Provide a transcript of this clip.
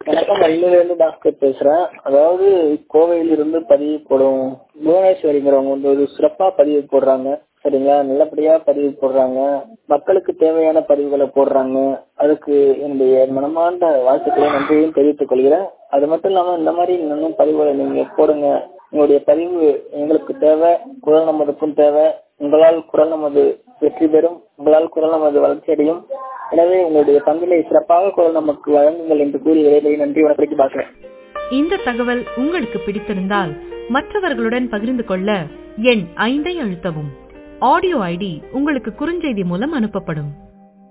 வணக்கம் மயிலிருந்து பாஸ்கர் பேசுறேன் அதாவது கோவையிலிருந்து பதிவு போடும் புவனேஸ்வரிங்கிறவங்க வந்து ஒரு சிறப்பா பதிவு போடுறாங்க சரிங்களா நல்லபடியா பதிவு போடுறாங்க மக்களுக்கு தேவையான பதிவுகளை போடுறாங்க அதுக்கு என்னுடைய மனமார்ந்த வாழ்த்துக்களை நன்றியையும் தெரிவித்துக் கொள்கிறேன் அது மட்டும் இல்லாம இந்த மாதிரி இன்னும் பதிவுகளை நீங்க போடுங்க உங்களுடைய பதிவு எங்களுக்கு தேவை குரல் நமதுக்கும் தேவை உங்களால் குரல் நமது வெற்றி பெறும் உங்களால் குரல் நமது வளர்ச்சி அடையும் எனவே உங்களுடைய பங்கினை சிறப்பாக குரல் நமக்கு வழங்குங்கள் என்று கூறி விரைவை நன்றி வணக்கத்தை பார்க்கிறேன் இந்த தகவல் உங்களுக்கு பிடித்திருந்தால் மற்றவர்களுடன் பகிர்ந்து கொள்ள எண் ஐந்தை அழுத்தவும் ஆடியோ ஐடி உங்களுக்கு குறுஞ்செய்தி மூலம் அனுப்பப்படும்